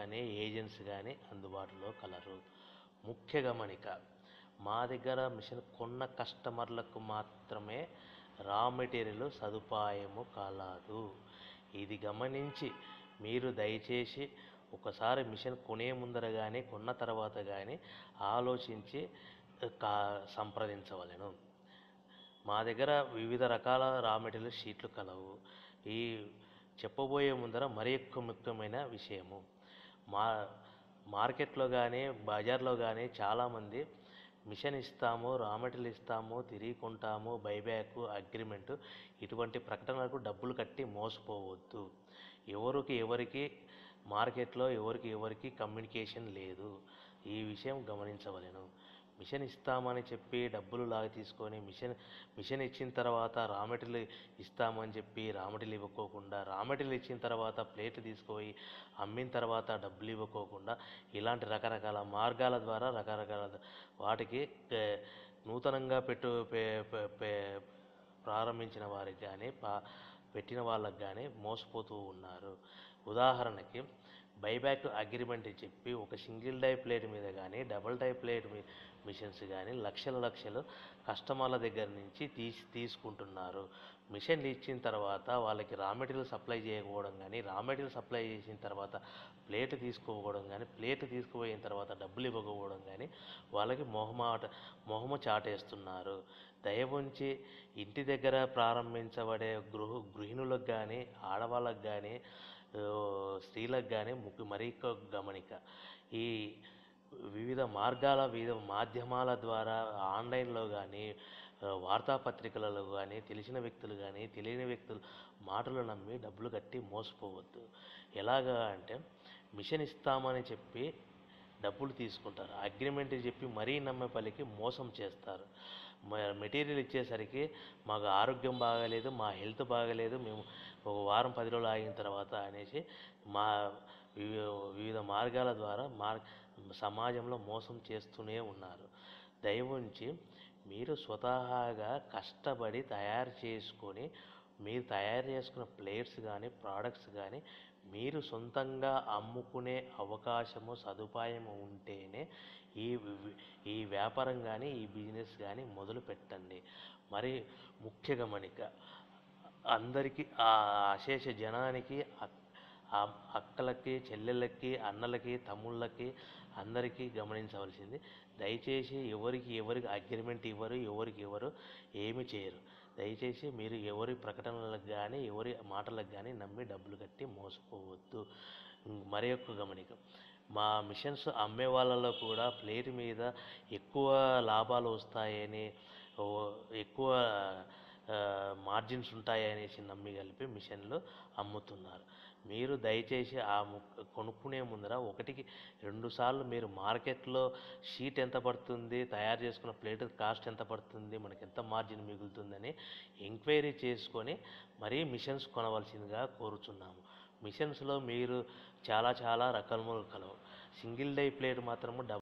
అనే ఏజెంట్స్ కానీ అందుబాటులో కలరు ముఖ్య గమనిక మా దగ్గర మిషన్ కొన్న కస్టమర్లకు మాత్రమే రా మెటీరియల్ సదుపాయము కలదు ఇది గమనించి మీరు దయచేసి ఒకసారి మిషన్ కొనే ముందర కానీ కొన్న తర్వాత కానీ ఆలోచించి కా సంప్రదించవలెను మా దగ్గర వివిధ రకాల రా మెటీరియల్ షీట్లు కలవు ఈ చెప్పబోయే ముందర మరి ఎక్కువ ముఖ్యమైన విషయము మా మార్కెట్లో కానీ బజార్లో కానీ చాలామంది మిషన్ ఇస్తాము రా మెటీరియల్ ఇస్తాము తిరిగి కొంటాము బైబ్యాక్ అగ్రిమెంట్ ఇటువంటి ప్రకటనలకు డబ్బులు కట్టి మోసపోవద్దు ఎవరికి ఎవరికి మార్కెట్లో ఎవరికి ఎవరికి కమ్యూనికేషన్ లేదు ఈ విషయం గమనించవలెను మిషన్ ఇస్తామని చెప్పి డబ్బులు లాగా తీసుకొని మిషన్ మిషన్ ఇచ్చిన తర్వాత రా మెటీరియల్ ఇస్తామని చెప్పి రా మెటీరియల్ ఇవ్వకోకుండా రా మెటీరియల్ ఇచ్చిన తర్వాత ప్లేట్ తీసుకుపోయి అమ్మిన తర్వాత డబ్బులు ఇవ్వకోకుండా ఇలాంటి రకరకాల మార్గాల ద్వారా రకరకాల వాటికి ఏ, నూతనంగా పెట్టు పే- పే- పే- ప్రారంభించిన వారికి కానీ పా పెట్టిన వాళ్ళకి కానీ మోసపోతూ ఉన్నారు ఉదాహరణకి బైబ్యాక్ అగ్రిమెంట్ చెప్పి ఒక సింగిల్ డై ప్లేట్ మీద కానీ డబుల్ డై ప్లేట్ మీ మిషన్స్ కానీ లక్షల లక్షలు కస్టమర్ల దగ్గర నుంచి తీసి తీసుకుంటున్నారు మిషన్లు ఇచ్చిన తర్వాత వాళ్ళకి రా మెటీరియల్ సప్లై చేయకపోవడం కానీ రా మెటీరియల్ సప్లై చేసిన తర్వాత ప్లేట్ తీసుకోకపోవడం కానీ ప్లేట్ తీసుకుపోయిన తర్వాత డబ్బులు ఇవ్వకపోవడం కానీ వాళ్ళకి మొహమాట మొహము చాటేస్తున్నారు దయవుంచి ఇంటి దగ్గర ప్రారంభించబడే గృహ గృహిణులకు కానీ ఆడవాళ్ళకు కానీ ఆ, స్త్రీలకు కానీ ముఖ్య మరీ ఎక్కువ గమనిక ఈ వివిధ మార్గాల వివిధ మాధ్యమాల ద్వారా ఆన్లైన్లో కానీ ఆ, వార్తాపత్రికలలో కానీ తెలిసిన వ్యక్తులు కానీ తెలియని వ్యక్తులు మాటలు నమ్మి డబ్బులు కట్టి మోసపోవద్దు ఎలాగా అంటే మిషన్ ఇస్తామని చెప్పి డబ్బులు తీసుకుంటారు అగ్రిమెంట్ చెప్పి మరీ నమ్మే పలికి మోసం చేస్తారు మ- మెటీరియల్ ఇచ్చేసరికి మాకు ఆరోగ్యం బాగాలేదు మా హెల్త్ బాగాలేదు మేము ఒక వారం పది రోజులు ఆగిన తర్వాత అనేసి మా వివి వివిధ మార్గాల ద్వారా మార్ సమాజంలో మోసం చేస్తూనే ఉన్నారు దయవుంచి మీరు స్వతహాగా కష్టపడి తయారు చేసుకొని మీరు తయారు చేసుకున్న ప్లేట్స్ కానీ ప్రోడక్ట్స్ కానీ మీరు సొంతంగా అమ్ముకునే అవకాశము సదుపాయం ఉంటేనే ఈ వి- ఈ వ్యాపారం కానీ ఈ బిజినెస్ కానీ మొదలు పెట్టండి మరి ముఖ్య గమనిక అందరికీ ఆ అశేష జనానికి అక్- ఆ అక్కలకి చెల్లెళ్ళకి అన్నలకి తమ్ముళ్ళకి అందరికీ గమనించవలసింది దయచేసి ఎవరికి ఎవరికి అగ్రిమెంట్ ఇవ్వరు ఎవరికి ఎవరు ఏమి చేయరు దయచేసి మీరు ఎవరి ప్రకటనలకు కానీ ఎవరి మాటలకు కానీ నమ్మి డబ్బులు కట్టి మోసపోవద్దు మరి యొక్క గమనిక మా మిషన్స్ అమ్మే వాళ్ళలో కూడా ప్లేట్ మీద ఎక్కువ లాభాలు వస్తాయని ఓ ఎక్కువ మార్జిన్స్ ఉంటాయనేసి నమ్మి కలిపి మిషన్లు అమ్ముతున్నారు మీరు దయచేసి ఆ ము- కొనుక్కునే ముందర ఒకటికి రెండు సార్లు మీరు మార్కెట్లో షీట్ ఎంత పడుతుంది తయారు చేసుకున్న ప్లేట్ కాస్ట్ ఎంత పడుతుంది మనకి ఎంత మార్జిన్ మిగులుతుందని ఎంక్వైరీ చేసుకొని మరీ మిషన్స్ కొనవలసిందిగా కోరుచున్నాము మిషన్స్లో మీరు చాలా చాలా రకాలు కలవు సింగిల్ డై ప్లేట్ మాత్రము డబుల్